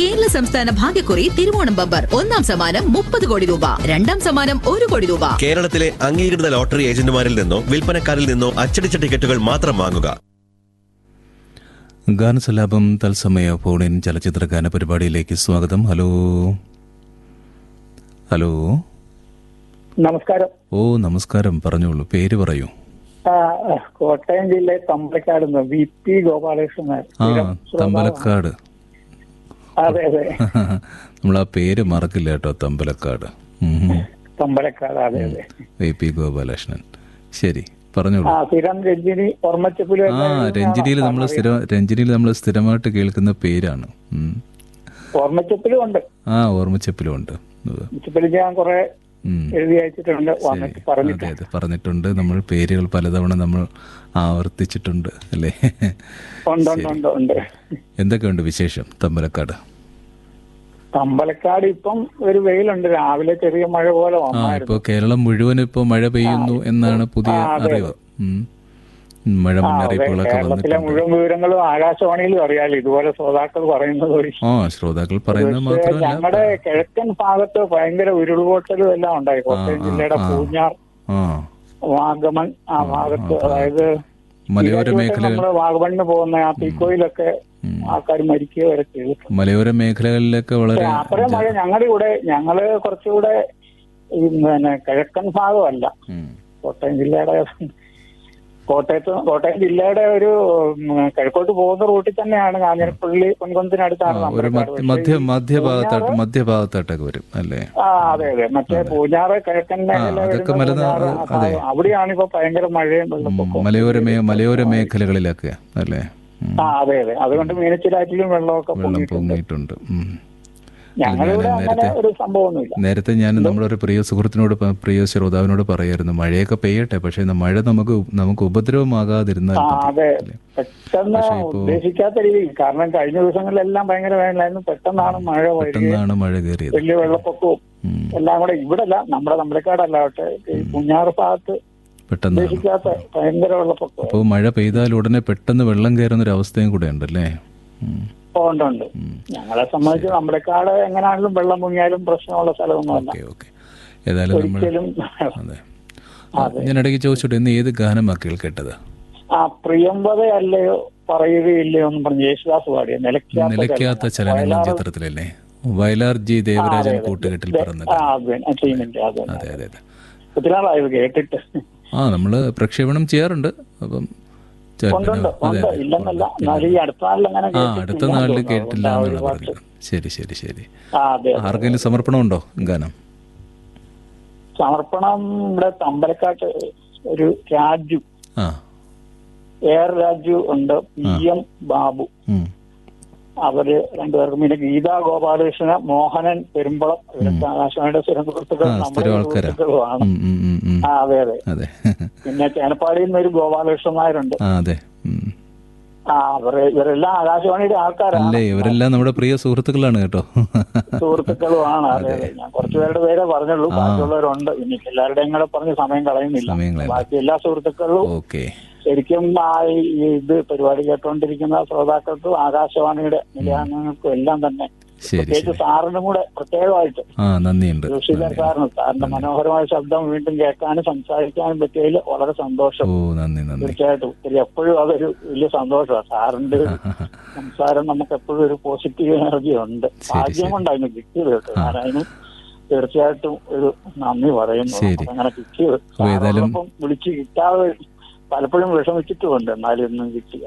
കേരള സംസ്ഥാന ഭാഗ്യക്കുറി തിരുവോണം ബമ്പർ ഒന്നാം സമ്മാനം മുപ്പത് കോടി രൂപ രണ്ടാം സമ്മാനം ഒരു കോടി രൂപ കേരളത്തിലെ അംഗീകൃത ലോട്ടറി ഏജന്റുമാരിൽ നിന്നോ വിൽപ്പനക്കാരിൽ നിന്നോ അച്ചടിച്ച ടിക്കറ്റുകൾ മാത്രം വാങ്ങുക ഗാനസലാപം തത്സമയ ഫോണിൻ ചലച്ചിത്ര ഗാന പരിപാടിയിലേക്ക് സ്വാഗതം ഹലോ ഹലോ നമസ്കാരം ഓ നമസ്കാരം പറഞ്ഞോളൂ പേര് പറയൂ ആ, കോട്ടയം ജില്ലയിൽ തമ്പലക്കാട് നിന്ന് വി പി ഗോപാലകൃഷ്ണൻ നായർ. ആ സ്ഥിരം ശ്രോതാവാണ്. തമ്പലക്കാട് അതെ അതെ നമ്മൾ ആ പേര് മറക്കില്ല കേട്ടോ തമ്പലക്കാട് ഉം. തമ്പലക്കാട് അതെ അതെ വി പി ഗോപാലകൃഷ്ണൻ ശരി പറഞ്ഞോളൂ ആ സ്ഥിരം രഞ്ജിനി ഓർമ്മച്ചപ്പിലും ആ രഞ്ജിനിയിൽ നമ്മൾ സ്ഥിരം രഞ്ജിനിയിൽ നമ്മൾ സ്ഥിരമായിട്ട് കേൾക്കുന്ന പേരാണ് ഉം. ഓർമ്മച്ചപ്പിലും ഉണ്ട് ആ ഓർമ്മച്ചപ്പിലും ഉണ്ട് ഉവ്വ്. ചപ്പിലും ഞാൻ കുറെ ഉം. എഴുതി അയച്ചിട്ടുണ്ട് വന്നിട്ട് അതെ പറഞ്ഞിട്ട് അതെ പറഞ്ഞിട്ടുണ്ട് നമ്മൾ പേരുകൾ പലതവണ നമ്മൾ ആവർത്തിച്ചിട്ടുണ്ട് അല്ലേ ഉണ്ട് ഉണ്ട് ഉണ്ട് ഉണ്ട് എന്തൊക്കെയുണ്ട് വിശേഷം തമ്പലക്കാട് തമ്പലക്കാട് ഇപ്പം ഒരു വെയിലുണ്ട് രാവിലെ ചെറിയ മഴ പോലെ ആ വന്നായിരുന്നു ഇപ്പോ കേരളം മുഴുവൻ ഇപ്പോൾ മഴ പെയ്യുന്നു എന്നാണ് പുതിയ ആ, അതെ, അറിവ് ഉം. മഴ ആ, അതെ മുന്നറിയിപ്പുകളൊക്കെ കേരളത്തിലെ വന്നിട്ടുണ്ട് മുഴുവൻ വിവരങ്ങളും ആകാശവാണിയിലും അറിയാലോ ഇതുപോലെ ശ്രോതാക്കൾ പറയുന്നത് വഴി ആ ശ്രോതാക്കൾ പറയുന്നത് പക്ഷേ മാത്രമല്ല ഞങ്ങളുടെ കിഴക്കൻ ഭാഗത്ത് ഭയങ്കര ഉരുൾപൊട്ടലും എല്ലാം ഉണ്ടായി കോട്ടയം ആ, ജില്ലയുടെ ആ. പൂഞ്ഞാർ ആ വാഗമൺ ആ ഭാഗത്ത് ആ, അതായത് മലയോര ഈരാറ്റുപേട്ട മേഖലകൾ നമ്മള് വാഗമണിന് പോകുന്ന ആ തീക്കോയിലൊക്കെ ഉം. ആൾക്കാർ മരിക്കുക വരെ ചെയ്തിട്ടുണ്ട് മലയോര മേഖലകളിലൊക്കെ വളരെ പക്ഷേ അത്രയും മഴ ഞങ്ങളുടെ ഇവിടെ ഞങ്ങള് കുറച്ചുകൂടെ ഈ പിന്നെ കിഴക്കൻ ഭാഗമല്ല ഉം. കോട്ടയം ജില്ലയുടെ കോട്ടയത്ത് കോട്ടയം ജില്ലയുടെ ഒരു ഉം, കിഴക്കോട്ട് പോകുന്ന റൂട്ടിൽ തന്നെയാണ് കാഞ്ഞിരപ്പള്ളി പൊൻകുന്നത്തിനടുത്താണ് ആ, ഒരു നമ്മുടെ മധ്യ മധ്യ മധ്യഭാഗത്തായിട്ട് മധ്യഭാഗത്തായിട്ടൊക്കെ വരും അല്ലേ ആ അതെ അതെ മറ്റേ പൂഞ്ഞാറ് കിഴക്കൻ മേഖല അതൊക്കെ വരുന്ന മലനാ- പൂഞ്ഞാറ് ആ അതെ. ഭാഗം. അവിടെയാണ് ഇപ്പൊ ഭയങ്കര മഴയും ഉം, വെള്ളപ്പൊക്കവും മലയോര മേ- മലയോര മേഖലകളിലൊക്കെ അല്ലേ ഉം. ആ അതെ അതെ അതുകൊണ്ട് മീനച്ചിലാറ്റിലും വെള്ളമൊക്കെ വെള്ളം പൊങ്ങിയിട്ടുണ്ട് പൊങ്ങിയിട്ടുണ്ട് ഉം. ഞങ്ങളിവിടെ ഞാൻ അങ്ങനെ നേരത്തെ- ഒരു സംഭവമൊന്നുമില്ല നേരത്തെ ഞാൻ നമ്മുടെ ഒരു പ്രിയ സുഹൃത്തിനോട് പ- പ്രിയ ശ്രോതാവിനോട് പറയായിരുന്നു മഴയൊക്കെ പെയ്യട്ടെ പക്ഷേ ഇന്ന് മഴ നമുക്ക് നമുക്ക് ഉപദ്രവമാകാതിരുന്നാൽ ആ മതി. അതെ അല്ലേ? പെട്ടെന്ന് പക്ഷേ ഇപ്പോ- ഉദ്ദേശിക്കാത്ത രീതിയിൽ കാരണം കഴിഞ്ഞ ദിവസങ്ങളിലെല്ലാം ഭയങ്കര വേനലായിരുന്നു പെട്ടെന്നാണ് മഴ വരികയും പെട്ടെന്നാണ് മഴ കയറിയത് വലിയ വെള്ളപ്പൊക്കവും ഉം. എല്ലാം കൂടെ ഇവിടെ അല്ല നമ്മുടെ തമിഴക്കാടല്ല പക്ഷേ ഈ കുഞ്ഞാറ് ഭാഗത്ത് പെട്ടെന്നാണ് ഉദ്ദേശിക്കാത്ത ഭയങ്കര വെള്ളപ്പൊക്കം അപ്പോൾ മഴ പെയ്താൽ ഉടനെ പെട്ടെന്ന് വെള്ളം കയറുന്ന ഒരു അവസ്ഥയും കൂടെ ഉണ്ടല്ലേ ഉം. ഉണ്ട് ഉണ്ട് ഞങ്ങളെ സംബന്ധിച്ച് നമ്മളെക്കാട് എങ്ങനെയാണെങ്കിലും വെള്ളം മുങ്ങിയാലും പ്രശ്നമുള്ള സ്ഥലമൊന്നുമല്ല ഓക്കെ ഓക്കെ ഏതായാലും നമ്മൾ ഒരിക്കലും അതെ ഞാൻ ഇടയ്ക്ക് ചോദിച്ചോട്ടെ ഇന്ന് ഏത് ഗാനമാ കേൾക്കേണ്ടത് ആ പ്രിയംവത അല്ലയോ പറയുകയില്ലയോ എന്ന് പറഞ്ഞ് യേശുദാസ് പാടിയ നിലയ്ക്കാത്ത നിലയ്ക്കാത്ത ചലനം. ചലനം വയലാർ- ചിത്രത്തിലല്ലേ വയലാർ ജി ദേവരാജൻ അതെ, അതെ. കൂട്ടുകെട്ടിൽ പിറന്ന ആ ഗാനം. അതെ ആ ടീമിന്റെ അതെ അതെ അതെ അതെ ഒത്തിരി നാളായത് കേട്ടിട്ട് ആ നമ്മൾ പ്രക്ഷേപണം ചെയ്യാറുണ്ട് അപ്പം ചെ- ഉണ്ട് ഉണ്ട് പിന്നെ- അതെ ഉണ്ട് അതെ ഇല്ലെന്നല്ല ഉണ്ട്. എന്നാൽ ഈ അടുത്ത നാളിൽ അങ്ങനെ ആ കേട്ടിട്ടില്ല അടുത്ത എന്ന് നാളിൽ തോന്നുന്നു. കേട്ടില്ല അതുകൊണ്ട് ആ എന്നാണ് ഒരു പാട്ട്. പറഞ്ഞത് ശരി ശരി ശരി ആ അതെ അതെ. ആർക്കെങ്കിലും സമർപ്പണമുണ്ടോ ഗാനം സമർപ്പണം ഇവിടെ തമ്പലക്കാട്ട് ഒരു രാജു ആ എയർ രാജു ഉണ്ട് പി എം ബാബു ഉം. അവര് രണ്ടുപേർക്കും പിന്നെ ഗീതാ ഗോപാലകൃഷ്ണൻ മോഹനൻ പെരുമ്പളം ഇവരൊക്കെ ആകാശവാണിയുടെ സ്ഥിരം സുഹൃത്തുക്കൾ ആ, നമ്മുടെ സ്ഥിരം ആൾക്കാരാ. സുഹൃത്തുക്കളുമാണ് ഉം, ഉം, ഉം, ഉം. ആ അതെ അതെ അതെ പിന്നെ ചേനപ്പാടിയിൽ നിന്ന് ഒരു ഗോപാലകൃഷ്ണൻ നായരുണ്ട് ആ അതെ ഉം. ആ അവര് ഇവരെല്ലാം ആകാശവാണിയുടെ ആൾക്കാരാണ് അല്ലേ ഇവരെല്ലാം നമ്മുടെ പ്രിയ സുഹൃത്തുക്കളാണ് കേട്ടോ സുഹൃത്തുക്കളുമാണ് അതെ അതെ ഞാൻ കുറച്ചുപേരുടെ പേരെ പറഞ്ഞുള്ളൂ ബാക്കിയുള്ളവരുണ്ട് ഇനി എല്ലാവരുടെയും കൂടെ പറഞ്ഞ് സമയം കളയുന്നില്ല സമയം കളയണ്ട. ബാക്കി എല്ലാ സുഹൃത്തുക്കളും ഓക്കെ ശരിക്കും ആ ഈ ഇത് പരിപാടി കേട്ടുകൊണ്ടിരിക്കുന്ന ശ്രോതാക്കൾക്കും ആകാശവാണിയുടെ നിലയാംഗങ്ങൾക്കും എല്ലാം തന്നെ ശരി പ്രത്യേകിച്ച് ശരി സാറിനും കൂടെ പ്രത്യേകമായിട്ട് ആ നന്ദിയുണ്ട് ജോഷിധർ നന്ദി. സാറിന് സാറിന്റെ മനോഹരമായ ശബ്ദം വീണ്ടും കേൾക്കാനും സംസാരിക്കാനും പറ്റിയതിൽ വളരെ സന്തോഷം ഓ നന്ദി നന്ദി തീർച്ചയായിട്ടും ഒത്തിരി എപ്പോഴും അതൊരു വലിയ സന്തോഷമാണ് സാറിന്റെ ഒരു സംസാരം നമുക്ക് എപ്പോഴും ഒരു പോസിറ്റീവ് എനർജി ഉണ്ട് ഭാഗ്യം കൊണ്ട് അതിന് കിട്ടിയത് കേട്ടോ ഞാൻ അതിന് തീർച്ചയായിട്ടും ഒരു നന്ദി പറയുന്നു ശരി. അങ്ങനെ കിട്ടിയത് അപ്പൊ ഏതായാലും- സാറിനോടൊപ്പം വിളിച്ച് കിട്ടാതെ പലപ്പോഴും വിഷമിച്ചിട്ടുമുണ്ട് എന്നാലും ഇന്നും കിട്ടി